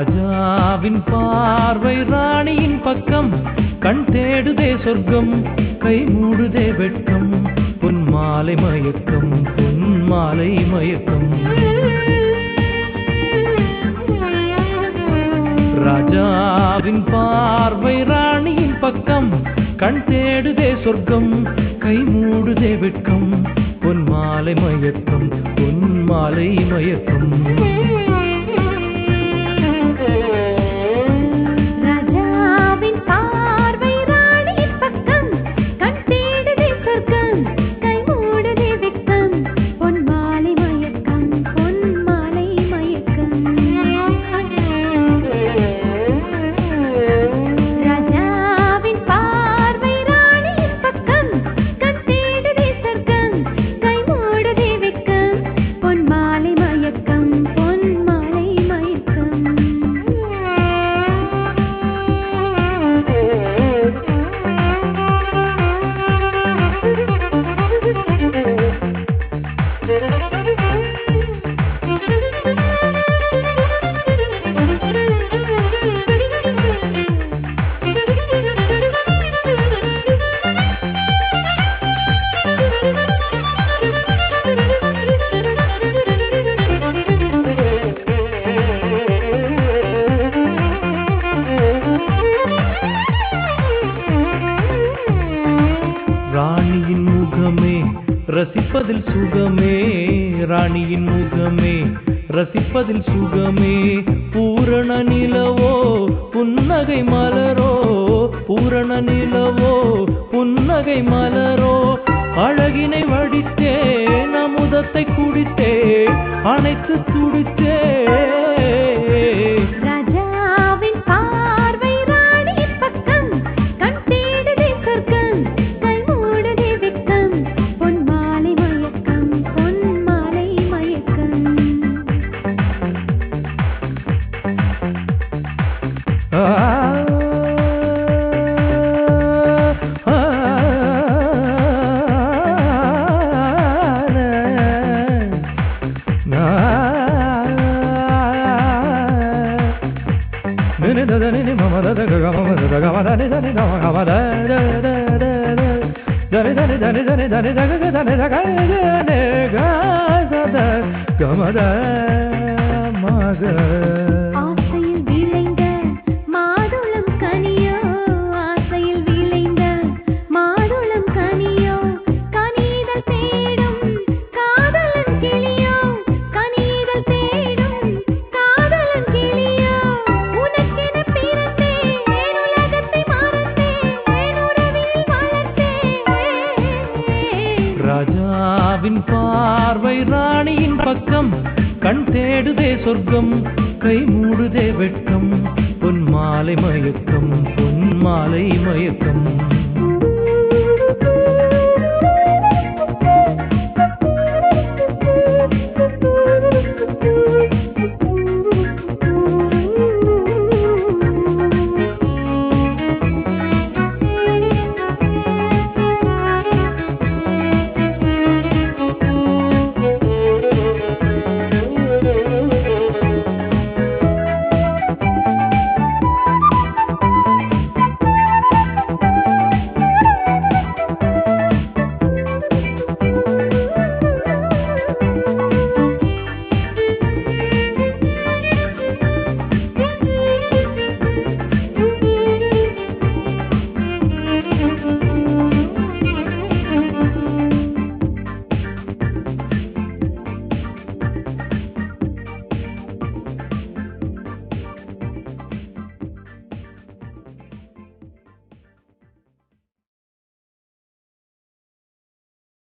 ராஜாவின் பார்வை ராணியின் பக்கம் கண் தேடுதே சொர்க்கம் கை மூடுதே வெட்கம் பொன் மாலை மயக்கம் பொன் மாலை மயக்கம் ராஜாவின் பார்வை ராணியின் பக்கம் கண் தேடுதே சொர்க்கம் கை மூடுதே வெட்கம் பொன் மாலை மயக்கம் பொன் மாலை மயக்கம் ராஜாவின் பார்வை ராணியின் பக்கம் கண் தேடுதே சொர்க்கம் கை மூடுதே வெட்கம் பொன் மாலை மயக்கம் பொன் மாலை மயக்கம் ராஜாவின் பார்வை ராணியின் பக்கம் கண் தேடுதே சொர்க்கம் கை மூடுதே வெட்கம் பொன் மாலை மயக்கம் பொன் மாலை ராணியின் முகமே ரசிப்பதில் சுகமே ராணியின் முகமே ரசிப்பதில் சுகமே பூரண நிலவோ புன்னகை மலரோ பூரண நிலவோ புன்னகை மலரோ அழகினை வடித்தே அமுதத்தை குடித்தே அணைத்து துடித்தே ராஜாவின் பார்வை ராணியின் பக்கம் கண் தேடுதே சொர்க்கம் கை மூடுதே வெட்கம் பொன் மாலை மயக்கம் பொன் மாலை மயக்கம் ஆ ஆ ஆசையில் விளைந்த மாதுளம் கனியோ ஆசையில் விளைந்த மாதுளம் கனியோ கனிதல் தேடும் காதலன் கிளியோ கனிதல் தேடும் காதலன் கிளியோ உனக்கென பிறந்தேன் உலகத்தை மறந்தேன் உறவில் வளர்த்தேன் ராஜாவின் பார்வை ராணியின் பக்கம் கண் தேடுதே சொர்க்கம் கை மூடுதே வெட்கம் பொன் மாலை மயக்கம் பொன் மாலை மயக்கம்